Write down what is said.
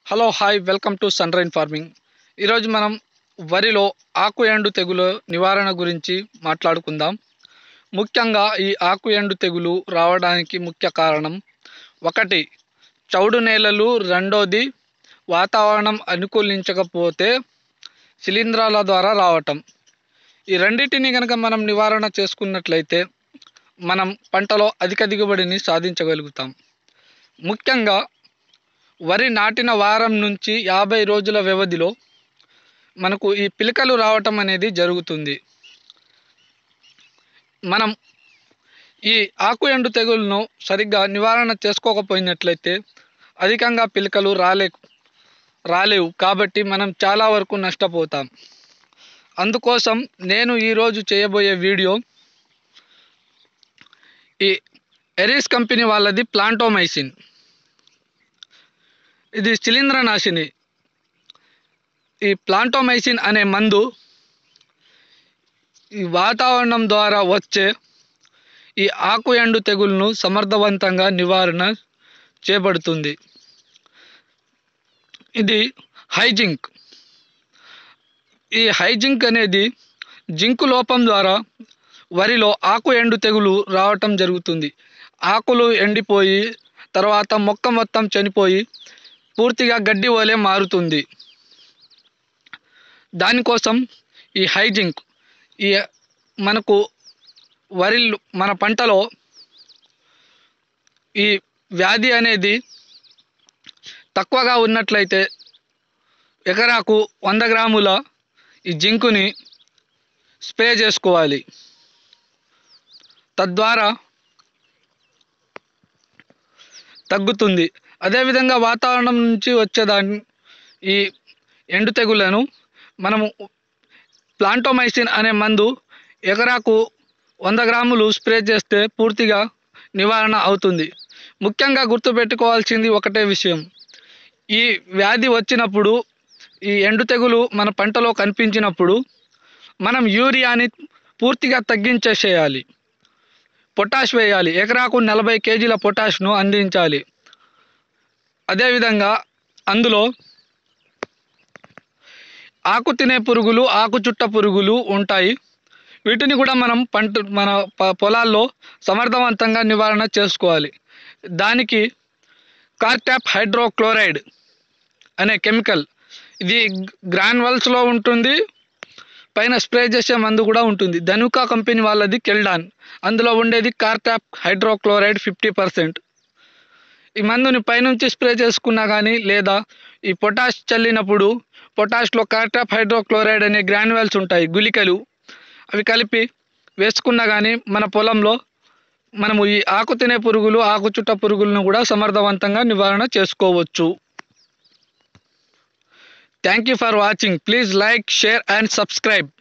hello hi welcome to sun rain farming ఈరోజు మనం వరిలో ఆకు ఎండు తెగులు నివారణ గురించి మాట్లాడుకుందాం ముఖ్యంగా ఈ ఆకు ఎండు తెగులు రావడానికి ముఖ్య కారణం ఒకటి చౌడు నేలలు రెండోది వాతావరణం అనుకూలించకపోతే శిలీంధ్రాల ద్వారా రావటం ఈ రెండింటిని కనుక మనం నివారణ చేసుకున్నట్లయితే మనం పంటలో అధిక దిగుబడిని సాధించగలుగుతాం ముఖ్యంగా వరి నాటిన వారం నుంచి యాభై రోజుల వ్యవధిలో మనకు ఈ పిలకలు రావటం అనేది జరుగుతుంది మనం ఈ ఆకు ఎండు తెగులను సరిగ్గా నివారణ చేసుకోకపోయినట్లయితే అధికంగా పిలకలు రాలే రాలేవు కాబట్టి మనం చాలా వరకు నష్టపోతాం అందుకోసం నేను ఈరోజు చేయబోయే వీడియో ఈ ఎరీస్ కంపెనీ వాళ్ళది ప్లాంటోమైసిన్ ఇది శిలీంద్రనాశిని ఈ ప్లాంటోమైసిన్ అనే మందు ఈ వాతావరణం ద్వారా వచ్చే ఈ ఆకు ఎండు తెగులను సమర్థవంతంగా నివారణ చేపడుతుంది ఇది హైజింక్ ఈ హైజింక్ అనేది జింకు లోపం ద్వారా వరిలో ఆకు ఎండు తెగులు రావటం జరుగుతుంది ఆకులు ఎండిపోయి తర్వాత మొక్క మొత్తం చనిపోయి పూర్తిగా గడ్డి వలె మారుతుంది దానికోసం ఈ హైజింక్ ఈ మనకు వరి మన పంటలో ఈ వ్యాధి అనేది తక్కువగా ఉన్నట్లయితే ఎకరాకు వంద గ్రాముల ఈ జింకుని స్ప్రే చేసుకోవాలి తద్వారా తగ్గుతుంది అదేవిధంగా వాతావరణం నుంచి వచ్చేదాన్ని ఈ ఎండు తెగులను మనము ప్లాంటోమైసిన్ అనే మందు ఎకరాకు వంద గ్రాములు స్ప్రే చేస్తే పూర్తిగా నివారణ అవుతుంది ముఖ్యంగా గుర్తుపెట్టుకోవాల్సింది ఒకటే విషయం ఈ వ్యాధి వచ్చినప్పుడు ఈ ఎండు తెగులు మన పంటలో కనిపించినప్పుడు మనం యూరియాని పూర్తిగా తగ్గించేసేయాలి పొటాష్ వేయాలి ఎకరాకు నలభై కేజీల పొటాష్ను అందించాలి అదేవిధంగా అందులో ఆకు తినే పురుగులు ఆకు చుట్ట పురుగులు ఉంటాయి వీటిని కూడా మనం పంట మన ప- పొలాల్లో సమర్థవంతంగా నివారణ చేసుకోవాలి దానికి కార్టాప్ హైడ్రోక్లోరైడ్ అనే కెమికల్ ఇది గ్రాన్యువల్స్లో ఉంటుంది పైన స్ప్రే చేసే మందు కూడా ఉంటుంది ధనుకా కంపెనీ వాళ్ళది కెల్డాన్ అందులో ఉండేది కార్టాప్ హైడ్రోక్లోరైడ్ ఫిఫ్టీ పర్సెంట్ ఈ మందుని పైనుంచి స్ప్రే చేసుకున్నా కానీ లేదా ఈ పొటాష్ చల్లినప్పుడు పొటాష్లో కార్టాప్ హైడ్రోక్లోరైడ్ అనే గ్రాన్యువల్స్ ఉంటాయి గుళికలు అవి కలిపి వేసుకున్నా కానీ మన పొలంలో మనము ఈ ఆకు తినే పురుగులు ఆకు చుట్ట పురుగులను కూడా సమర్థవంతంగా నివారణ చేసుకోవచ్చు thank you for watching please like share and subscribe